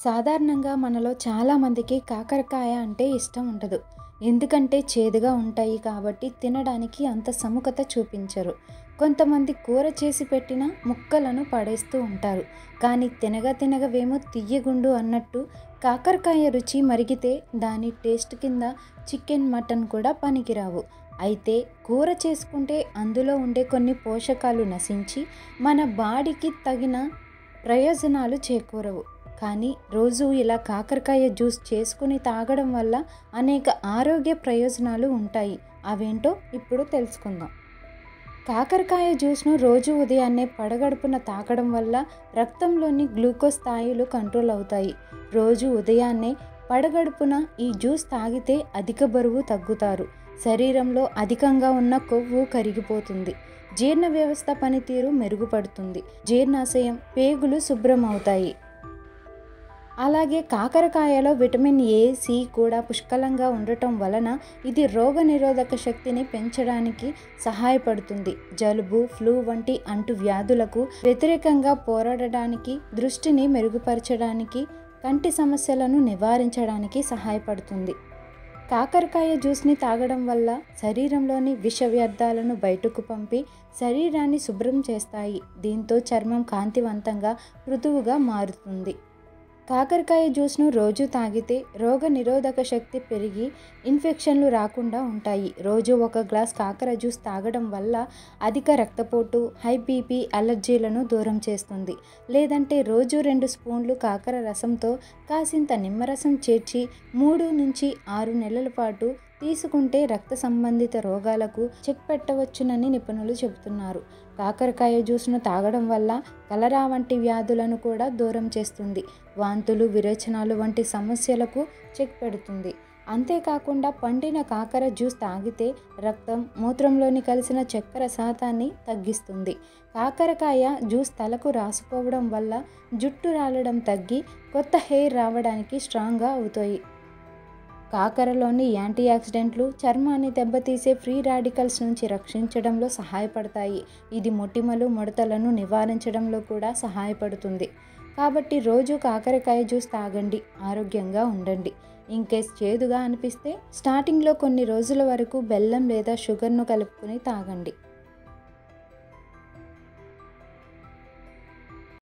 సాధారణంగా మనలో చాలామందికి కాకరకాయ అంటే ఇష్టం ఉండదు ఎందుకంటే చేదుగా ఉంటాయి కాబట్టి తినడానికి అంత సముఖత చూపించరు కొంతమంది కూర చేసి పెట్టిన ముక్కలను పడేస్తూ ఉంటారు కానీ తినగా తినగవేమో తియ్యగుండు అన్నట్టు కాకరకాయ రుచి మరిగితే దాని టేస్ట్ కింద చికెన్ మటన్ కూడా పనికిరావు అయితే కూర చేసుకుంటే అందులో ఉండే కొన్ని పోషకాలు నశించి మన బాడీకి తగిన ప్రయోజనాలు చేకూరవు కానీ రోజు ఇలా కాకరకాయ జ్యూస్ చేసుకుని తాగడం వల్ల అనేక ఆరోగ్య ప్రయోజనాలు ఉంటాయి అవేంటో ఇప్పుడు తెలుసుకుందాం కాకరకాయ జ్యూస్ను రోజు ఉదయాన్నే పడగడుపున తాగడం వల్ల రక్తంలోని గ్లూకోజ్ స్థాయిలు కంట్రోల్ అవుతాయి రోజు ఉదయాన్నే పడగడుపున ఈ జ్యూస్ తాగితే అధిక బరువు తగ్గుతారు శరీరంలో అధికంగా ఉన్న కొవ్వు కరిగిపోతుంది జీర్ణ వ్యవస్థ పనితీరు మెరుగుపడుతుంది జీర్ణాశయం పేగులు శుభ్రమవుతాయి అలాగే కాకరకాయలో విటమిన్ ఏ సి కూడా పుష్కలంగా ఉండటం వలన ఇది రోగనిరోధక శక్తిని పెంచడానికి సహాయపడుతుంది జలుబు ఫ్లూ వంటి అంటు వ్యాధులకు వ్యతిరేకంగా పోరాడడానికి దృష్టిని మెరుగుపరచడానికి కంటి సమస్యలను నివారించడానికి సహాయపడుతుంది కాకరకాయ జ్యూస్ని తాగడం వల్ల శరీరంలోని విష వ్యర్థాలను బయటకు పంపి శరీరాన్ని శుభ్రం చేస్తాయి దీంతో చర్మం కాంతివంతంగా మృదువుగా మారుతుంది కాకరకాయ జ్యూస్ను రోజు తాగితే రోగ నిరోధక శక్తి పెరిగి ఇన్ఫెక్షన్లు రాకుండా ఉంటాయి రోజు ఒక గ్లాస్ కాకర జ్యూస్ తాగడం వల్ల అధిక రక్తపోటు హై బీపీ అలర్జీలను దూరం చేస్తుంది లేదంటే రోజు రెండు స్పూన్లు కాకర రసంతో కాసింత నిమ్మరసం చేర్చి మూడు నుంచి ఆరు నెలల పాటు తీసుకుంటే రక్త సంబంధిత రోగాలకు చెక్ పెట్టవచ్చునని నిపుణులు చెబుతున్నారు కాకరకాయ జ్యూస్ను తాగడం వల్ల కలరా వంటి వ్యాధులను కూడా దూరం చేస్తుంది వాంతులు విరేచనాలు వంటి సమస్యలకు చెక్ పెడుతుంది అంతేకాకుండా పండిన కాకర జ్యూస్ తాగితే రక్తం మూత్రంలోని కలిసిన చక్కెర శాతాన్ని తగ్గిస్తుంది కాకరకాయ జ్యూస్ తలకు రాసుకోవడం వల్ల జుట్టు రాలడం తగ్గి కొత్త హెయిర్ రావడానికి స్ట్రాంగ్గా అవుతాయి కాకరలోని యాంటీ ఆక్సిడెంట్లు చర్మాన్ని దెబ్బతీసే ఫ్రీ రాడికల్స్ నుంచి రక్షించడంలో సహాయపడతాయి ఇది మొటిమలు ముడతలను నివారించడంలో కూడా సహాయపడుతుంది కాబట్టి రోజు కాకరకాయ జ్యూస్ తాగండి ఆరోగ్యంగా ఉండండి ఇంకేస్ చేదుగా అనిపిస్తే స్టార్టింగ్లో కొన్ని రోజుల వరకు బెల్లం లేదా షుగర్ను కలుపుకొని తాగండి